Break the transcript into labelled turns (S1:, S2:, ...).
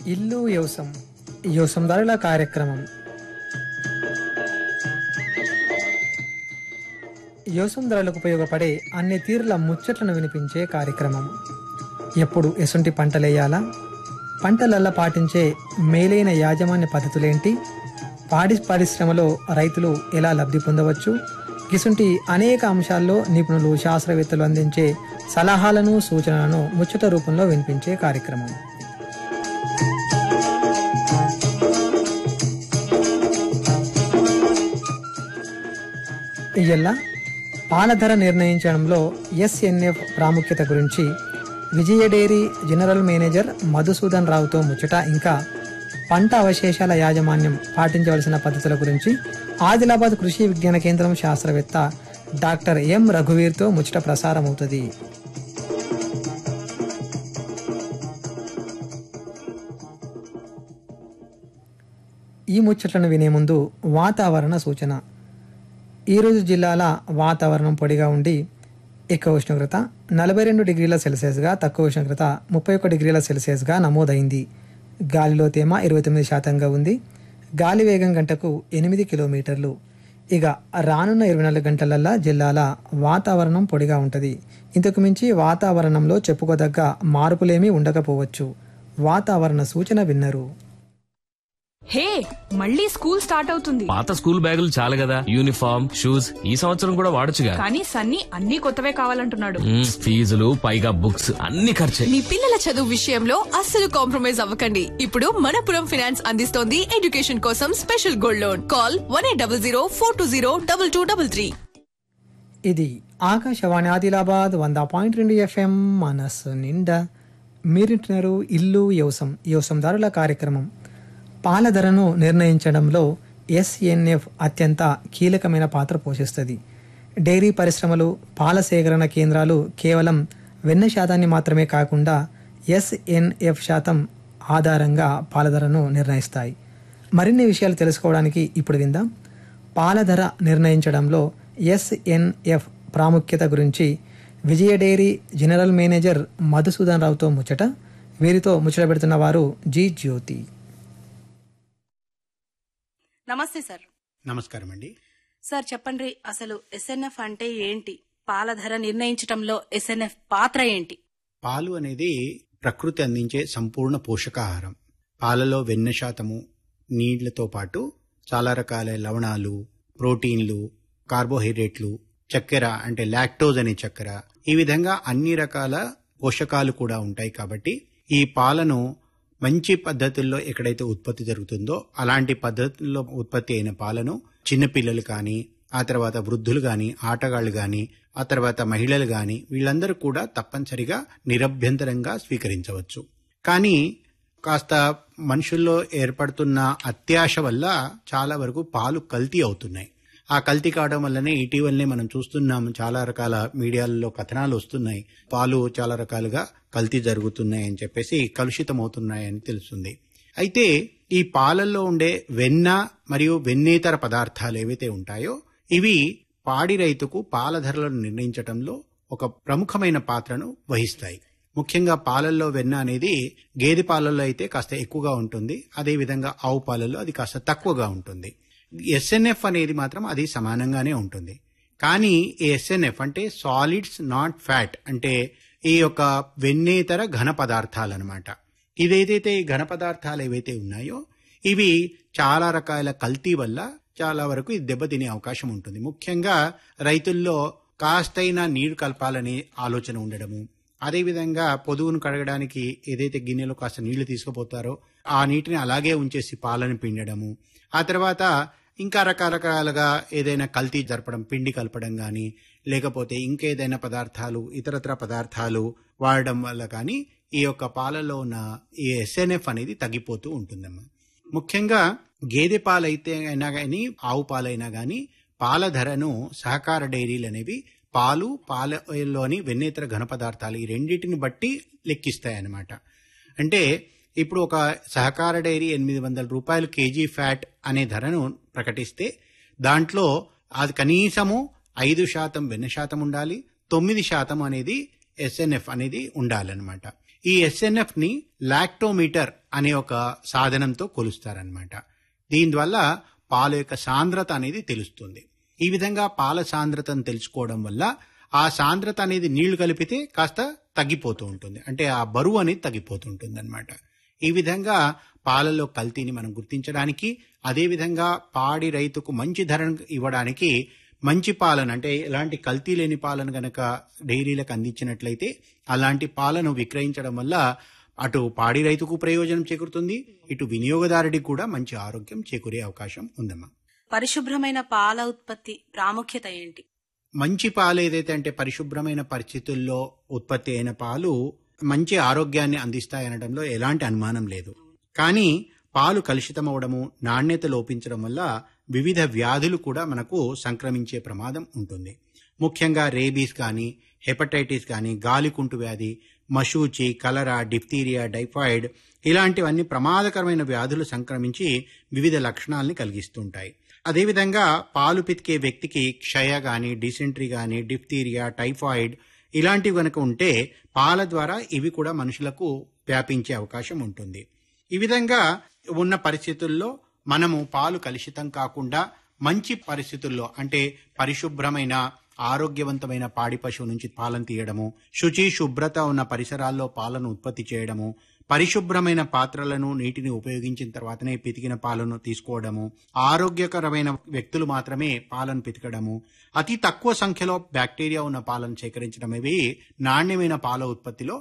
S1: ఇల్లు వ్యవసం వ్యవసందారుల కార్యక్రమం వ్యవసందారులకు ఉపయోగపడే అన్ని తీరుల ముచ్చట్లను వినిపించే కార్యక్రమం ఎప్పుడు ఎసుంటి పంటలేయాలా పంటలల్ల పాటించే మేలైన యాజమాన్య పద్ధతులేంటి పాడి పరిశ్రమలో రైతులు ఎలా లబ్ధి పొందవచ్చు గిసుంటి అనేక అంశాల్లో నిపుణులు శాస్త్రవేత్తలు అందించే సలహాలను సూచనలను ముచ్చట రూపంలో వినిపించే కార్యక్రమం ఇయ్యల్ల పాల ధర నిర్ణయించడంలో ఎస్ఎన్ఎఫ్ ప్రాముఖ్యత గురించి Vijaya dairy general manager Madhusudan రావుతో ముచ్చట ఇంకా పంట అవశేషాల యాజమాన్యం పాటించవలసిన పద్ధతుల గురించి ఆదిలాబాద్ కృషి విజ్ఞాన కేంద్రం శాస్త్రవేత్త డాక్టర్ ఎం రఘువీర్తో ముచ్చట ప్రసారమవుతుంది ఈ ముచ్చట్లను వినే ముందు వాతావరణ సూచన ఈరోజు జిల్లాల వాతావరణం పొడిగా ఉండి ఎక్కువ ఉష్ణోగ్రత నలభై రెండు డిగ్రీల సెల్సియస్గా తక్కువ ఉష్ణోగ్రత ముప్పై ఒక డిగ్రీల సెల్సియస్గా నమోదైంది గాలిలో తేమ ఇరవై తొమ్మిది శాతంగా ఉంది గాలి వేగం గంటకు ఎనిమిది కిలోమీటర్లు ఇక రానున్న ఇరవై నాలుగు గంటలల్లా జిల్లాల వాతావరణం పొడిగా ఉంటుంది ఇంతకు మించి వాతావరణంలో చెప్పుకోదగ్గ మార్పులేమీ ఉండకపోవచ్చు వాతావరణ సూచన విన్నరు
S2: హే మళ్ళీ స్కూల్ స్టార్ట్ అవుతుంది
S3: పాత స్కూల్ బ్యాగులు చాలు కదా యూనిఫామ్ షూస్ ఈ సంవత్సరం కూడా వాడొచ్చుగా
S2: కానీ సన్నీ అన్ని కొత్తవే కావాలంటున్నాడు
S3: మ్మ్, ఫీజులు పైగా బుక్స్ అన్ని ఖర్చే
S4: మీ పిల్లల చదువు విషయంలో అస్సలు కాంప్రమైజ్ అవ్వకండి ఇప్పుడు మనపురం ఫినాన్స్ అందిస్తోంది ఎడ్యుకేషన్ కోసం special gold loan call one eight double zero four two zero double two double three
S1: ఇది ఆకాశవాణి ఆదిలాబాద్ వంద పాయింట్ రెండు ఎఫ్ఎం మనస్సు నిండా మీరింటున్నారు ఇల్లు వ్యవసం వ్యవసందారుల కార్యక్రమం పాల ధరను నిర్ణయించడంలో ఎస్ఎన్ఎఫ్ అత్యంత కీలకమైన పాత్ర పోషిస్తుంది డైరీ పరిశ్రమలు పాల సేకరణ కేంద్రాలు కేవలం వెన్న శాతాన్ని మాత్రమే కాకుండా ఎస్ఎన్ఎఫ్ శాతం ఆధారంగా పాల ధరను నిర్ణయిస్తాయి మరిన్ని విషయాలు తెలుసుకోవడానికి ఇప్పుడు విందాం పాల ధర నిర్ణయించడంలో ఎస్ఎన్ఎఫ్ ప్రాముఖ్యత గురించి Vijaya dairy general manager Madhusudan రావుతో ముచ్చట వీరితో ముచ్చట పెడుతున్న వారు జి జ్యోతి
S5: నమస్తే సార్
S6: నమస్కారం అండి
S5: సార్ చెప్పండి అసలు ఎస్ఎన్ఎఫ్ అంటే ఏంటి పాల ధర నిర్ణయించటంలో ఎస్ఎన్ఎఫ్ పాత్ర ఏంటి
S6: పాలు అనేది ప్రకృతి అందించే సంపూర్ణ పోషకాహారం పాలలో వెన్న శాతము నీళ్లతో పాటు చాలా రకాల లవణాలు ప్రోటీన్లు కార్బోహైడ్రేట్లు చక్కెర అంటే లాక్టోజ్ అనే చక్కెర ఈ విధంగా అన్ని రకాల పోషకాలు కూడా ఉంటాయి కాబట్టి ఈ పాలను మంచి పద్ధతుల్లో ఎక్కడైతే ఉత్పత్తి జరుగుతుందో అలాంటి పద్ధతుల్లో ఉత్పత్తి అయిన పాలను చిన్నపిల్లలు కానీ ఆ తర్వాత వృద్ధులు గాని ఆటగాళ్లు గాని ఆ తర్వాత మహిళలు గాని వీళ్ళందరూ కూడా తప్పనిసరిగా నిరభ్యంతరంగా స్వీకరించవచ్చు కానీ కాస్త మనుషుల్లో ఏర్పడుతున్న అత్యాశ వల్ల చాలా వరకు పాలు కల్తీ అవుతున్నాయి ఆ కల్తీ కావడం వల్లనే ఇటీవలనే మనం చూస్తున్నాం చాలా రకాల మీడియాలలో కథనాలు వస్తున్నాయి పాలు చాలా రకాలుగా కల్తీ జరుగుతున్నాయి అని చెప్పేసి కలుషితం అవుతున్నాయని తెలుస్తుంది అయితే ఈ పాలల్లో ఉండే వెన్న మరియు వెన్నేతర పదార్థాలు ఏవైతే ఉంటాయో ఇవి పాడి రైతుకు పాల ధరలను నిర్ణయించడంలో ఒక ప్రముఖమైన పాత్రను వహిస్తాయి ముఖ్యంగా పాలల్లో వెన్న అనేది గేదె పాలల్లో అయితే కాస్త ఎక్కువగా ఉంటుంది అదే విధంగా ఆవు పాలల్లో అది కాస్త తక్కువగా ఉంటుంది ఎస్ఎన్ఎఫ్ అనేది మాత్రం అది సమానంగానే ఉంటుంది కానీ ఈ ఎస్ఎన్ఎఫ్ అంటే సాలిడ్స్ నాట్ ఫ్యాట్ అంటే ఈ యొక్క వెన్నేతర ఘన పదార్థాలు అనమాట ఇదేదైతే ఈ ఘన పదార్థాలు ఏవైతే ఉన్నాయో ఇవి చాలా రకాల కల్తీ వల్ల చాలా వరకు ఇది దెబ్బతినే అవకాశం ఉంటుంది ముఖ్యంగా రైతుల్లో కాస్తైనా నీరు కలపాలనే ఆలోచన ఉండడము అదేవిధంగా పొదువును కడగడానికి ఏదైతే గిన్నెలో కాస్త నీళ్లు తీసుకుపోతారో ఆ నీటిని అలాగే ఉంచేసి పాలను పిండడము ఆ తర్వాత ఇంకా రకరకాలుగా ఏదైనా కల్తీ జరపడం పిండి కలపడం కానీ లేకపోతే ఇంకేదైనా పదార్థాలు ఇతరత్ర పదార్థాలు వాడడం వల్ల కానీ ఈ యొక్క పాలలో ఉన్న ఈ ఎస్ఎన్ఎఫ్ అనేది తగ్గిపోతూ ఉంటుందమ్మా ముఖ్యంగా గేదె పాలైతే అయినా కానీ ఆవు పాలైనా కానీ పాల ధరను సహకార డైరీలు అనేవి పాలు పాలలోని వెన్నేతర ఘన పదార్థాలు ఈ రెండింటిని బట్టి లెక్కిస్తాయన్నమాట అంటే ఇప్పుడు ఒక సహకార డైరీ ఎనిమిది వందల రూపాయలు కేజీ ఫ్యాట్ అనే ధరను ప్రకటిస్తే దాంట్లో అది కనీసము ఐదు శాతం వెన్న శాతం ఉండాలి తొమ్మిది శాతం అనేది ఎస్ఎన్ఎఫ్ అనేది ఉండాలన్నమాట ఈ ఎస్ఎన్ఎఫ్ ని లాక్టోమీటర్ అనే ఒక సాధనంతో కొలుస్తారనమాట దీనివల్ల పాల యొక్క సాంద్రత అనేది తెలుస్తుంది ఈ విధంగా పాల సాంద్రతను తెలుసుకోవడం వల్ల ఆ సాంద్రత అనేది నీళ్లు కలిపితే కాస్త తగ్గిపోతూ ఉంటుంది అంటే ఆ బరువు అనేది తగ్గిపోతూ ఉంటుంది అనమాట ఈ విధంగా పాలలో కల్తీని మనం గుర్తించడానికి అదేవిధంగా పాడి రైతుకు మంచి ధరను ఇవ్వడానికి మంచి పాలను అంటే ఎలాంటి కల్తీ లేని పాలను గనక డైరీలకు అందించినట్లయితే అలాంటి పాలను విక్రయించడం వల్ల అటు పాడి రైతుకు ప్రయోజనం చేకూరుతుంది ఇటు వినియోగదారుడికి కూడా మంచి ఆరోగ్యం చేకూరే అవకాశం ఉందమ్మా
S5: పరిశుభ్రమైన పాల ఉత్పత్తి ప్రాముఖ్యత ఏంటి
S6: మంచి పాలు ఏదైతే అంటే పరిశుభ్రమైన పరిస్థితుల్లో ఉత్పత్తి అయిన పాలు మంచి ఆరోగ్యాన్ని అందిస్తాయనడంలో ఎలాంటి అనుమానం లేదు కానీ పాలు కలుషితమవడము నాణ్యత లోపించడం వల్ల వివిధ వ్యాధులు కూడా మనకు సంక్రమించే ప్రమాదం ఉంటుంది ముఖ్యంగా రేబీస్ కానీ హెపటైటిస్ కానీ గాలికుంటు వ్యాధి మశూచి కలరా డిప్తీరియా డైఫాయిడ్ ఇలాంటివన్నీ ప్రమాదకరమైన వ్యాధులు సంక్రమించి వివిధ లక్షణాలని కలిగిస్తుంటాయి అదేవిధంగా పాలు పితికే వ్యక్తికి క్షయ గాని డిసెంట్రీ గాని డిప్తీరియా టైఫాయిడ్ ఇలాంటివి కనుక ఉంటే పాల ద్వారా ఇవి కూడా మనుషులకు వ్యాపించే అవకాశం ఉంటుంది ఈ విధంగా ఉన్న పరిస్థితుల్లో మనము పాలు కలుషితం కాకుండా మంచి పరిస్థితుల్లో అంటే పరిశుభ్రమైన ఆరోగ్యవంతమైన పాడి పశువు నుంచి పాలను తీయడము శుచి శుభ్రత ఉన్న పరిసరాల్లో పాలను ఉత్పత్తి చేయడము పరిశుభ్రమైన పాత్రలను నీటిని ఉపయోగించిన తర్వాతనే పితికిన పాలను తీసుకోవడము ఆరోగ్యకరమైన వ్యక్తులు మాత్రమే పాలను పితకడము అతి తక్కువ సంఖ్యలో బ్యాక్టీరియా ఉన్న పాలను సేకరించడం ఇవి నాణ్యమైన పాల ఉత్పత్తిలో